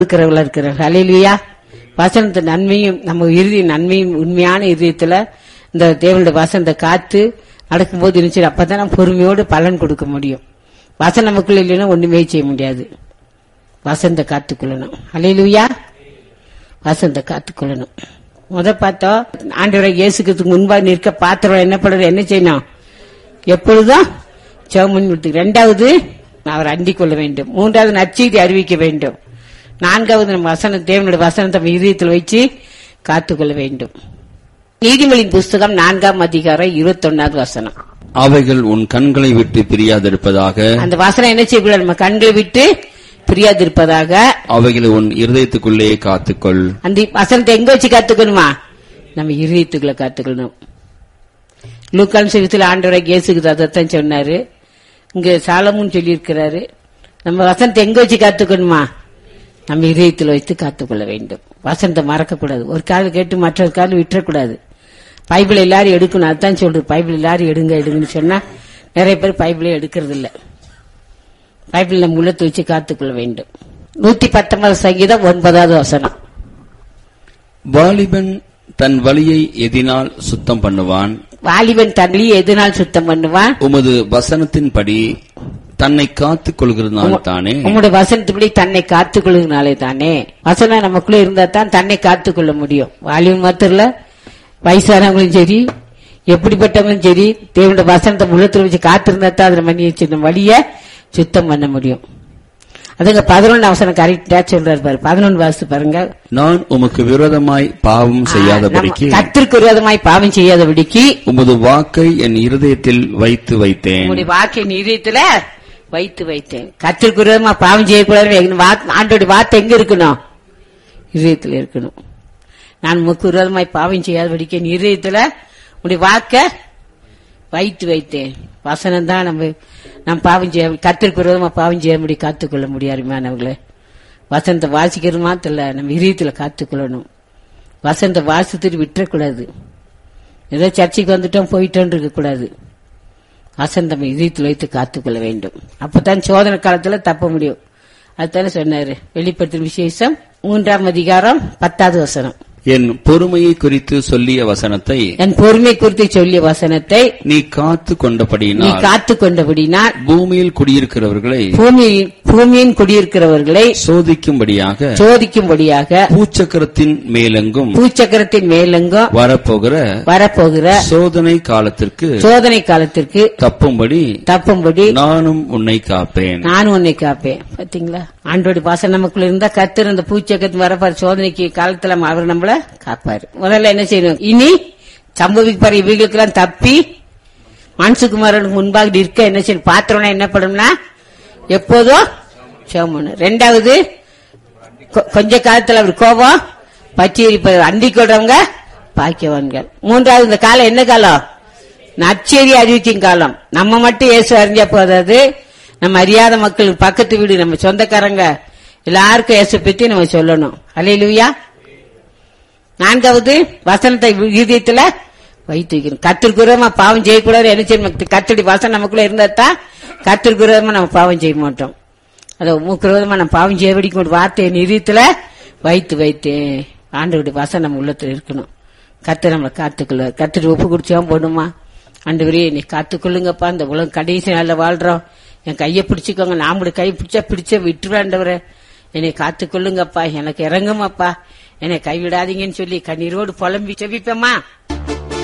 இருக்கிறவங்களா இருக்கிறார் ஹalleluya வசனத்து நன்மையும் நம்ம இறுதி நன்மையும் உண்மையான இதயத்துல இந்த தேவனுடைய வசனத்தை காத்து நடக்கும்போது இருந்துச்சு அப்பதான் நம்ம பொறுமையோடு பலன் கொடுக்க முடியும் வசனம் நமக்குள்ள இல்லைன்னா ஒண்ணுமே செய்ய முடியாது வசந்த காத்துக்கொள்ளணும் ஹalleluya வசந்த காத்துக்கொள்ளணும் முத பார்த்தோம் ஆண்டவரை இயேசுக்கு முன்பாக நிற்க பாத்திரம் என்ன பண்றது என்ன செய்யணும் எப்பொழுதும் ஜெபம் கொடுத்து ரெண்டாவது அவர் அண்டிக் கொள்ள வேண்டும் மூன்றாவது நற்செய்தி அறிவிக்க வேண்டும் நான்காவது நம்ம வசனம் தேவனுடைய வசனத்தை நம்ம இதயத்தில் வச்சு காத்துக்கொள்ள வேண்டும் நீதிமொழியின் புஸ்தகம் நான்காம் அதிகாரம் இருபத்தொன்னாவது வசனம் அவைகள் உன் கண்களை விட்டு பிரியாதிருப்பதாக அந்த வசனம் என்ன செய்யக்கூடாது நம்ம கண்களை விட்டு பிரியாதிருப்பதாக அவைகளை உன் இருதயத்துக்குள்ளே காத்துக்கொள் அந்த வசனத்தை எங்க வச்சு காத்துக்கணுமா நம்ம இருதயத்துக்குள்ள காத்துக்கணும் லூக்கான் சிவத்தில் ஆண்டவரை இயேசுக்கு அதைத்தான் சொன்னாரு இங்க சாலமும் சொல்லியிருக்கிறாரு நம்ம வசனத்தை எங்க வச்சு காத்துக்கணுமா நம்ம இதயத்தில் வைத்து காத்துக்கொள்ள வேண்டும் வசனத்தை மறக்கக்கூடாது ஒரு கால் கேட்டு மற்றொரு கால் விட்டுறக்கூடாது பைபிள் எல்லாரும் எடுக்கணும் அதுதான் சொல்றது பைபிள் எல்லாரும் எடுங்க எடுங்கன்னு சொன்னா நிறைய பேர் பைபிளே எடுக்கிறது இல்ல பைபிள் நம்ம உள்ளத்தை வச்சு காத்துக்கொள்ள வேண்டும் நூத்தி பத்தொன்பது சங்கீதம் ஒன்பதாவது வசனம் வாலிபன் தன் வழியை எதினால் சுத்தம் பண்ணுவான் வாலிபன் தள்ளி எதனால் சுத்தம் பண்ணுவான் உமது வசனத்தின்படி தன்னை காத்துக் கொள்கிறதுனால் தானே உங்களுடைய வசனத்துப்படி தன்னை காத்துக்கொள்ளுனாலே தானே வசனம் நமக்குள்ள இருந்தா தான் தன்னை காத்துக்கொள்ள முடியும் வாலிபன் மாத்திரம் இல்ல, வயசானவங்களும் சரி எப்படிப்பட்டவங்களும் சரி தேவனுடைய வசனத்தை உள்ளத்துல வச்சு காத்திருந்தா தான் அதுல மணி வச்சு வழிய சுத்தம் பண்ண முடியும் அதுங்க பதினொன்று அவசரம் கரெக்டா சொல்றாரு பாரு பதினொன்று வாசு பாருங்க நான் உமக்கு விரோதமாய் பாவம் செய்யாதபடிக்கு கத்திற்கு விரோதமாய் பாவம் செய்யாதபடிக்கு உமது வாக்கை என் இருதயத்தில் வைத்து வைத்தேன் உங்களுடைய வாக்கை இதயத்துல வைத்து வைத்தேன் கத்திற்கு விரோதமா பாவம் செய்யக்கூடாது எங்க வா- ஆண்டோட வார்த்தை எங்க இருக்கணும் இதயத்துல இருக்கணும் நான் முக்கு விரோதமாய் பாவம் செய்யாதபடிக்கு என் இதயத்துல உடைய வாக்க வைத்து வைத்தேன் வசனம் தான் நம்ம நம்ம பாவம் செய்ய கத்திற்கு விரோதமா பாவம் செய்ய முடியும் காத்துக்கொள்ள முடியாதுமானவங்களே வசனத்தை வாசிக்கிறது மாத்திரம் இல்ல நம்ம இதயத்துல காத்துக்கொள்ளணும் வசனத்தை வாசித்துட்டு விட்டுறக்கூடாது ஏதோ சர்ச்சைக்கு வந்துட்டோம் போயிட்டோம் இருக்க கூடாது வசந்தம் இதயத்தில் வைத்து காத்துக்கொள்ள வேண்டும் அப்பதான் சோதனை காலத்துல தப்ப முடியும் அதுதானே சொன்னாரு வெளிப்படுத்தும் விசேஷம் மூன்றாம் அதிகாரம் பத்தாவது வசனம் என் பொறுமையை குறித்து சொல்லிய வசனத்தை என் பொறுமை குறித்து சொல்லிய வசனத்தை நீ காத்து நீ கொண்டபடியினால் காத்து கொண்டபடினால் பூமியில் குடியிருக்கிறவர்களை பூமியின் பூமியின் குடியிருக்கிறவர்களை சோதிக்கும்படியாக சோதிக்கும்படியாக பூச்சக்கரத்தின் மேலெங்கும் பூச்சக்கரத்தின் மேலெங்கும் வரப்போகிற வரப்போகிற சோதனை காலத்திற்கு சோதனை காலத்திற்கு தப்பும்படி தப்பும்படி நானும் உன்னை காப்பேன் நானும் உன்னை காப்பேன் பாத்தீங்களா ஆண்டோட பாசம் நமக்குள்ள இருந்தா கத்திர இந்த பூச்சக்கத்து வரப்பாரு சோதனைக்கு காலத்துல அவர் நம்மள காப்பாரு முதல்ல என்ன செய்யணும் இனி சம்பவிப்பாரு இவைகளுக்கு எல்லாம் தப்பி மனசுக்குமாரனுக்கு முன்பாக நிற்க என்ன செய்யணும் பாத்திரம்னா என்ன பண்ணும்னா எப்போதும் சோமணும் ரெண்டாவது கொ- கொஞ்ச காலத்துல அவர் கோபம் பற்றி எரிப்பது அண்டி கொள்றவங்க பாக்கியவான்கள் மூன்றாவது இந்த காலம் என்ன காலம் நற்செய்தி அறிவிக்கும் காலம் நம்ம மட்டும் இயேசு அறிஞ்சா போதாது நம்ம அறியாத மக்கள் பக்கத்து வீடு நம்ம சொந்தக்காரங்க எல்லாருக்கும் இயேசு பத்தி நம்ம சொல்லணும் அல்லையிலுயா நான்காவது வசனத்தை இதயத்துல வைத்து வைக்கணும் கத்திற்குரமா பாவம் செய்யக்கூடாது என்ன செய்யணும் கத்தடி வசனம் நமக்குள்ள இருந்தா தான் கத்திற்குரமா நம்ம பாவம் செய்ய மாட்டோம் அதை மூக்குறதமா நம்ம பாவம் செய்ய வெடிக்கும் ஒரு வார்த்தையை நிதியத்துல வைத்து வைத்து ஆண்டவருடைய வசனம் நம்ம உள்ளத்துல இருக்கணும் கத்து நம்மளை காத்துக்கொள்ள கத்துட்டு ஒப்பு குடிச்சோம் போடுமா ஆண்டவரே நீ காத்துக்கொள்ளுங்கப்பா இந்த உலகம் கடைசி நாள்ல வாழ்றோம் என் கையை பிடிச்சுக்கோங்க நாமளுடைய கை பிடிச்சா பிடிச்ச விட்டுருவாண்டவரே என்னை காத்துக்கொள்ளுங்கப்பா எனக்கு இறங்குமாப்பா என்னை கைவிடாதீங்கன்னு சொல்லி கண்ணீரோடு புலம்பி செவிப்பேம்மா